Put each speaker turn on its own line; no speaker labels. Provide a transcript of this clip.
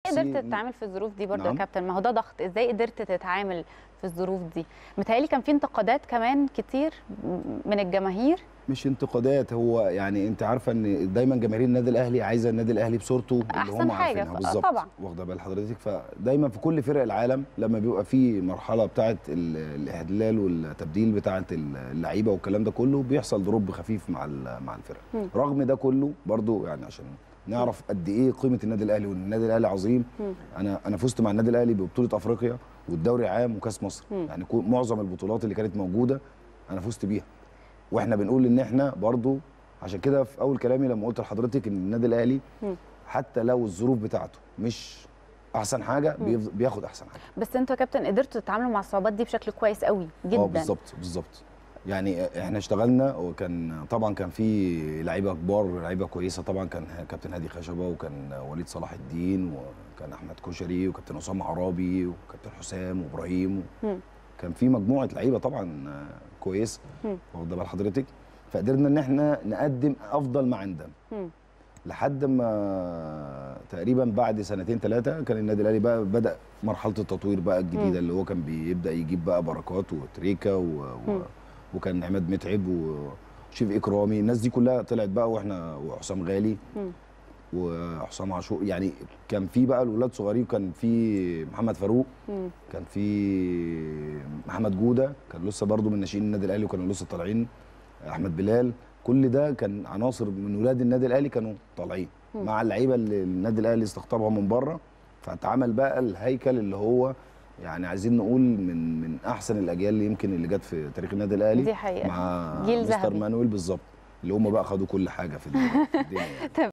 ازاي قدرت تتعامل في الظروف دي برضه يا
نعم.
كابتن ما هو ده ضغط ازاي قدرت تتعامل في الظروف دي متهيألي كان في انتقادات كمان كتير من الجماهير
مش انتقادات هو يعني انت عارفه ان دايما جماهير النادي الاهلي عايزه النادي الاهلي بصورته اللي
أحسن
هم
حاجة.
عارفينها
آه،
بالظبط
طبعا.
واخده بال حضرتك فدايما في كل فرق العالم لما بيبقى في مرحله بتاعه ال- الاهدلال والتبديل بتاعه اللعيبه والكلام ده كله بيحصل دروب خفيف مع ال- مع الفرق
مم.
رغم ده كله برضو يعني عشان نعرف قد ايه قيمه النادي الاهلي وان النادي الاهلي عظيم
مم.
انا انا فزت مع النادي الاهلي ببطوله افريقيا والدوري عام وكاس مصر
مم.
يعني كو- معظم البطولات اللي كانت موجوده انا فزت بيها واحنا بنقول ان احنا برضو عشان كده في اول كلامي لما قلت لحضرتك ان النادي الاهلي
مم.
حتى لو الظروف بتاعته مش احسن حاجه
مم.
بيف- بياخد احسن حاجه
بس انتوا يا كابتن قدرتوا تتعاملوا مع الصعوبات دي بشكل كويس قوي جدا
اه بالظبط بالظبط يعني احنا اشتغلنا وكان طبعا كان في لعيبه كبار لعيبه كويسه طبعا كان كابتن هادي خشبه وكان وليد صلاح الدين وكان احمد كشري وكابتن اسامه عرابي وكابتن حسام وابراهيم
مم.
كان في مجموعه لعيبه طبعا كويسه
مم.
واخده بال حضرتك فقدرنا ان احنا نقدم افضل ما عندنا
مم.
لحد ما تقريبا بعد سنتين ثلاثه كان النادي الاهلي بقى بدا مرحله التطوير بقى الجديده
مم.
اللي هو كان بيبدا يجيب بقى بركات وتريكا و... و...
مم.
وكان عماد متعب وشيف اكرامي الناس دي كلها طلعت بقى واحنا وحسام غالي
مم.
وحسام عاشور يعني كان في بقى الاولاد صغيرين كان في محمد فاروق
مم.
كان في محمد جوده كان لسه برضه من ناشئين النادي الاهلي وكانوا لسه طالعين احمد بلال كل ده كان عناصر من ولاد النادي الاهلي كانوا طالعين
مم.
مع اللعيبه اللي النادي الاهلي استقطبها من بره فاتعمل بقى الهيكل اللي هو يعني عايزين نقول من من احسن الاجيال اللي يمكن اللي جت في تاريخ النادي الاهلي
دي حقيقة.
مع
جيل
مستر
ذهبي.
مانويل بالظبط اللي هم بقى خدوا كل حاجه في الدنيا في الدنيا يعني.